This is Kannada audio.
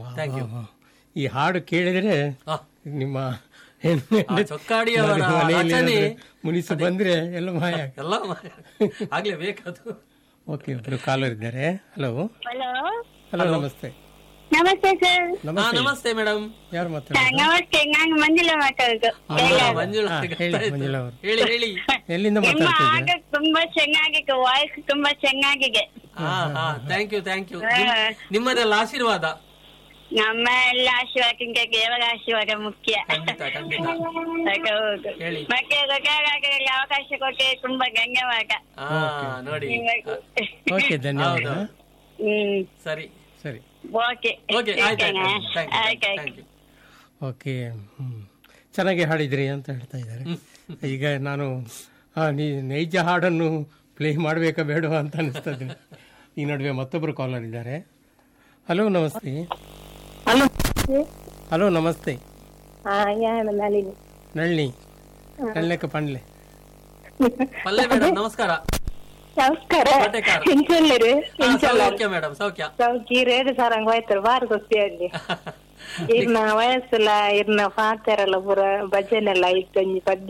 ಥ್ಯಾಂಕ್ ಯು ಹಾ. ಈ ಹಾಡು ಕೇಳಿದ್ರೆ ನಿಮ್ಮ ಹೆಣ್ಣು- ಚೊಕ್ಕಾಡಿಯವರ ಮನೆ- ಮನೆಯಲ್ಲಿ ರಚನೆ ಏನಾದ್ರು ಮುನಿಸು ಬಂದ್ರೆ ಎಲ್ಲ ಮಾಯ ಆಗುತ್ತೆ. ಎಲ್ಲ ಆಗ್ಲೇ ಬೇಕದು ಓಕೆ ಒಬ್ರು ಕಾಲರ್ ಇದ್ದಾರೆ ಹಲೋ ಹಲೋ ಹಲೋ ನಮಸ್ತೆ ನಮಸ್ತೆ ಸರ್ ಹಾ ನಮಸ್ತೆ ನಮಸ್ತೆ ಮೇಡಮ್ ಯಾರು ಮಾತಾಡೋದು ನಮಸ್ತೆ ನಾನು ಮಂಜುಳ ಮಾತಾಡೋದು ಮಂಜುಳಾ ಹಾ, ಹೇಳಿ ಮಂಜುಳಾ ಅವರು ಹೇಳಿ ಹೇಳಿ ಎಲ್ಲಿಂದ ನಿಮ್ಮ ಮಾತಾಡ್ತಾ ಆಗ ಇದ್ದೀರಾ ತುಂಬಾ ಚೆನ್ನಾಗಿದೆ ವಾಯ್ಸ್ ತುಂಬಾ ಚೆನ್ನಾಗಿದೆ ಹಾ ಹಾ ಥ್ಯಾಂಕ್ ಯು ಥ್ಯಾಂಕ್ ಯು ಹಾ. ನಿಮ್ಮದೆಲ್ಲ ಆಶೀರ್ವಾದ ನಮ್ಮ ಎಲ್ಲ ಆಶೀರ್ವಾದಕ್ಕಿಂತ ದೇವರ ಆಶೀರ್ವಾದ ಮುಖ್ಯ ಖಂಡಿತ ಖಂಡಿತ ಹೌದು, ಹೌದು. ಹೇಳಿ. ಮತ್ತೆ ಗೊತ್ತಾಗಲಿ ಅವಕಾಶ ಕೊಟ್ಟೆ ತುಂಬಾ ಧನ್ಯವಾದ ಹಾ ನೋಡಿ ನಿಮಗೆ. ಓಕೆ ಧನ್ಯವಾದ ಹೌದು. ಹ್ಮ್ ಸರಿ ಸರಿ ಓಕೆ ಓಕೆ ಆಯ್ತು ಇಡ್ತೇನೆ. ಥ್ಯಾಂಕ್ ಯು ಆಯ್ತು ಆಯ್ತು ಥ್ಯಾಂಕ್ ಯು ಓಕೆ ಹ್ಮ್. ಚೆನ್ನಾಗಿ ಹಾಡಿದ್ರಿ ಅಂತ ಹೇಳ್ತಾ ಇದ್ದಾರೆ ಈಗ ನಾನು ಆ, ನೀ ನೈಜ ಹಾಡನ್ನು ಪ್ಲೇ ಮಾಡಬೇಕಾ ಬೇಡವಾ ಅಂತ ಅನಿಸ್ತದೆ ಈ ನಡುವೆ ಮತ್ತೊಬ್ಬರು ಕಾಲರ್ ಇದ್ದಾರೆ ಹಲೋ ನಮಸ್ತೆ ಹಲೋ ಹಲೋ ನಮಸ್ತೆ ಹಾ ಯಾಣ ನಳಿನಿ ನಳ್ಳಿ ನಳ್ಳೆಕ ಪಂಡ್ಲೆ ಪಲ್ಲೆ ಮೇಡಮ್ ನಮಸ್ಕಾರ ನಮಸ್ಕಾರ ಕೋಟೆಕಾರ. ಇಂಚಲ್ಲರು ಹಾ, ಇಂಚಲ್ಲ ಸೌಖ್ಯ ಮೇಡಮ್ ಸೌಖ್ಯ ಸೌಕಿ ರೇಡು ಸಾರಂಗ್ ಹೋಯ್ತಾರೆ ಬಾರಿ ಗೊತ್ತಿಯಾಗಿ ಇರ್ನ ವಯಸ್ಸೆಲ್ಲ ಇರ್ನ ಪಾಡ್ತಾರಲ್ಲ ಪೂರ ಭಜನೆ ಎಲ್ಲ ಇತ್ತು ಒಂಜಿ ಪದ್ಯ